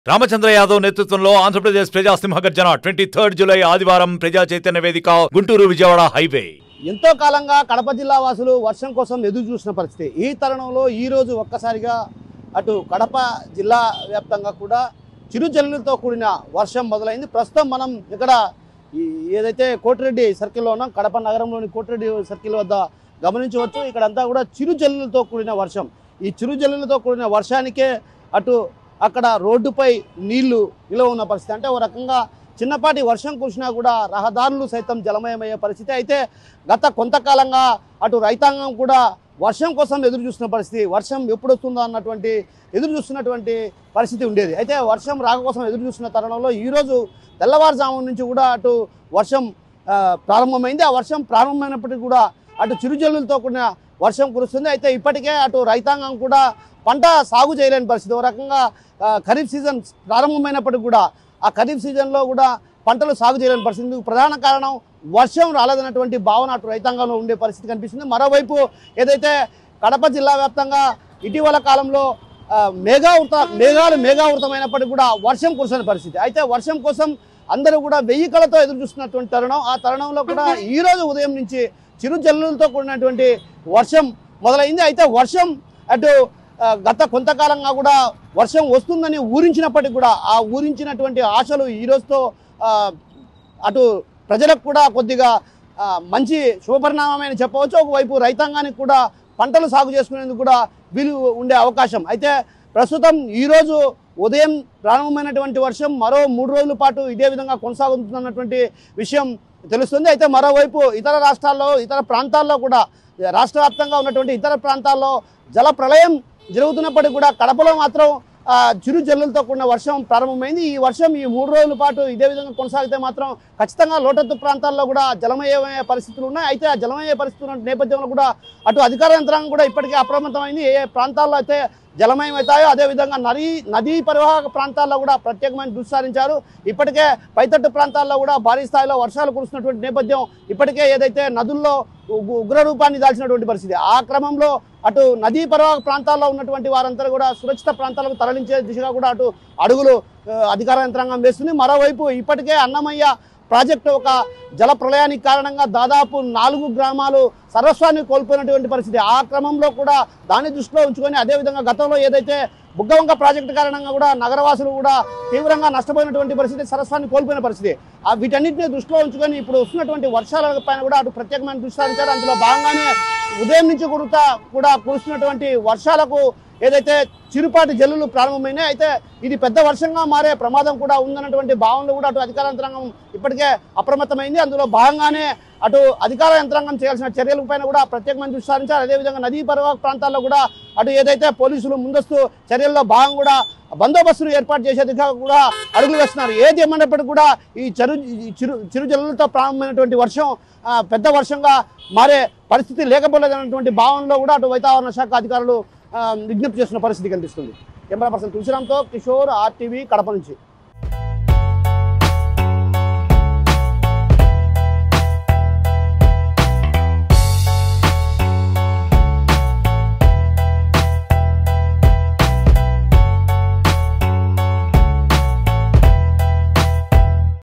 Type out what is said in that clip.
రామచంద్ర యాదవ్ నేతృత్వంలో ఆంధ్రప్రదేశ్ ప్రజా సింహగర్జన twenty third July ఆదివారం ప్రజా చైతన్య వేదిక గుంటూరు విజయవాడ హైవే ఎంతో కాలంగా కడప జిల్లా వాసులు వర్షం కోసం ఎదురు చూసిన పరిస్థితి ఈ తరుణంలో ఈ రోజు ఒక్కసారిగా అటు కడప జిల్లా వ్యాప్తంగా కూడా చిరుజల్లులతో కూడిన వర్షం మొదలైంది ప్రస్తుతం మనం ఇక్కడ ఈ ఏదైతే కోటిరెడ్డి సర్కిల్లో ఉన్నాం కడప నగరంలోని కోటిరెడ్డి సర్కిల్ వద్ద గమనించవచ్చు ఇక్కడంతా కూడా చిరుజల్లులతో కూడిన వర్షం ఈ చిరుజల్లులతో కూడిన వర్షానికే అటు అక్కడ రోడ్డుపై నీళ్లు నిలవ ఉన్న పరిస్థితి అంటే ఓ రకంగా చిన్నపాటి వర్షం కురిసినా కూడా రహదారులు సైతం జలమయమయ్యే పరిస్థితి అయితే గత కొంతకాలంగా అటు రైతాంగం కూడా వర్షం కోసం ఎదురు చూస్తున్న పరిస్థితి వర్షం ఎప్పుడు వస్తుందో అన్నటువంటి ఎదురు చూస్తున్నటువంటి పరిస్థితి ఉండేది అయితే వర్షం రాక కోసం ఎదురు చూస్తున్న తరుణంలో ఈరోజు తెల్లవారుజాము నుంచి కూడా అటు వర్షం ఆ, ప్రారంభమైంది ఆ వర్షం ప్రారంభమైనప్పటికీ కూడా అటు చిరుజల్లులతో కూడిన వర్షం కురుస్తుంది అయితే ఇప్పటికే అటు రైతాంగం కూడా పంట సాగు చేయలేని పరిస్థితి ఒక రకంగా ఆ, ఖరీఫ్ సీజన్ ప్రారంభమైనప్పటికీ కూడా ఆ ఖరీఫ్ సీజన్లో కూడా పంటలు సాగు చేయలేని పరిస్థితి ఇందుకు ప్రధాన కారణం వర్షం రాలేదన్నటువంటి భావన అటు రైతాంగంలో ఉండే పరిస్థితి కనిపిస్తుంది మరోవైపు ఏదైతే కడప జిల్లా వ్యాప్తంగా ఇటీవల కాలంలో ఆ, మేఘావృత మేఘాలు మేఘావృతమైనప్పటికీ కూడా వర్షం కురిసిన పరిస్థితి అయితే వర్షం కోసం అందరూ కూడా వెయ్యి కళతో ఎదురు చూస్తున్నటువంటి తరుణం ఆ తరుణంలో కూడా ఈ రోజు ఉదయం నుంచి చిరు జల్లులతో కూడినటువంటి వర్షం మొదలైంది అయితే వర్షం అటు ఆ, గత కొంతకాలంగా కూడా వర్షం వస్తుందని ఊరించినప్పటికీ కూడా ఆ ఊరించినటువంటి ఆశలు ఈ రోజుతో ఆ, అటు ప్రజలకు కూడా కొద్దిగా ఆ, మంచి శుభపరిణామమే అని చెప్పవచ్చు ఒకవైపు రైతాంగానికి కూడా పంటలు సాగు చేసుకునేందుకు కూడా వీలు ఉండే అవకాశం అయితే ప్రస్తుతం ఈరోజు ఉదయం ప్రారంభమైనటువంటి వర్షం మరో మూడు రోజుల పాటు ఇదే విధంగా కొనసాగుతున్నటువంటి విషయం తెలుస్తుంది అయితే మరోవైపు ఇతర రాష్ట్రాల్లో ఇతర ప్రాంతాల్లో కూడా రాష్ట్ర వ్యాప్తంగా ఉన్నటువంటి ఇతర ప్రాంతాల్లో జల ప్రళయం జరుగుతున్నప్పటికీ కూడా కడపలో మాత్రం ఆ, చిరు జల్లులతో కూడిన వర్షం ప్రారంభమైంది ఈ వర్షం ఈ మూడు రోజుల పాటు ఇదే విధంగా కొనసాగితే మాత్రం ఖచ్చితంగా లోటత్తు ప్రాంతాల్లో కూడా జలమయమయ్యే పరిస్థితులు ఉన్నాయి అయితే ఆ జలమయ్యే పరిస్థితులు ఉన్న నేపథ్యంలో కూడా అటు అధికార యంత్రాంగం కూడా ఇప్పటికే అప్రమత్తమైంది ఏ ఏ ప్రాంతాల్లో అయితే జలమయం అవుతాయో అదేవిధంగా నదీ నదీ పరివాహక ప్రాంతాల్లో కూడా ప్రత్యేకమైన దృష్టి సారించారు ఇప్పటికే పైతట్టు ప్రాంతాల్లో కూడా భారీ స్థాయిలో వర్షాలు కురుస్తున్నటువంటి నేపథ్యం ఇప్పటికే ఏదైతే నదుల్లో ఉగ్ర ఉగ్ర రూపాన్ని దాల్చినటువంటి పరిస్థితి ఆ క్రమంలో అటు నదీ పరివాహక ప్రాంతాల్లో ఉన్నటువంటి వారందరూ కూడా సురక్షిత ప్రాంతాలకు తరలించే దిశగా కూడా అటు అడుగులు ఆ, అధికార యంత్రాంగం వేస్తుంది మరోవైపు ఇప్పటికే అన్నమయ్య ప్రాజెక్టు ఒక జల ప్రళయానికి కారణంగా దాదాపు నాలుగు గ్రామాలు సర్వస్వాన్ని కోల్పోయినటువంటి పరిస్థితి ఆ క్రమంలో కూడా దాన్ని దృష్టిలో ఉంచుకొని అదేవిధంగా గతంలో ఏదైతే బుగ్గవంక ప్రాజెక్టు కారణంగా కూడా నగరవాసులు కూడా తీవ్రంగా నష్టపోయినటువంటి పరిస్థితి సరస్వాన్ని కోల్పోయిన పరిస్థితి ఆ వీటన్నిటిని దృష్టిలో ఉంచుకొని ఇప్పుడు వస్తున్నటువంటి వర్షాల పైన కూడా అటు ప్రత్యేకమైన దృష్టి సారించారు అందులో భాగంగానే ఉదయం నుంచి కురుతా కూడా కురుస్తున్నటువంటి వర్షాలకు ఏదైతే చిరుపాటి జల్లులు ప్రారంభమైనాయి అయితే ఇది పెద్ద వర్షంగా మారే ప్రమాదం కూడా ఉందన్నటువంటి భావనలు కూడా అటు అధికార యంత్రాంగం ఇప్పటికే అప్రమత్తమైంది అందులో భాగంగానే అటు అధికార యంత్రాంగం చేయాల్సిన చర్యల పైన కూడా ప్రత్యేకమైన దృష్టి సారించారు అదేవిధంగా నదీ పరివాహక ప్రాంతాల్లో కూడా అటు ఏదైతే పోలీసులు ముందస్తు చర్యల్లో భాగం కూడా బందోబస్తులు ఏర్పాటు చేసే దిశగా కూడా అడుగులు వేస్తున్నారు ఏది ఏమన్నప్పటికీ కూడా ఈ చెరు ఈ చిరు చిరు జల్లులతో ప్రారంభమైనటువంటి వర్షం ఆ, పెద్ద వర్షంగా మారే పరిస్థితి లేకపోలేదన్నటువంటి భావనలో కూడా అటు వాతావరణ శాఖ అధికారులు ఆ, విజ్ఞప్తి చేస్తున్న పరిస్థితి కనిపిస్తుంది కెమెరా పర్సన్ తులసిరామ్తో కిషోర్ ఆర్టీవీ కడప నుంచి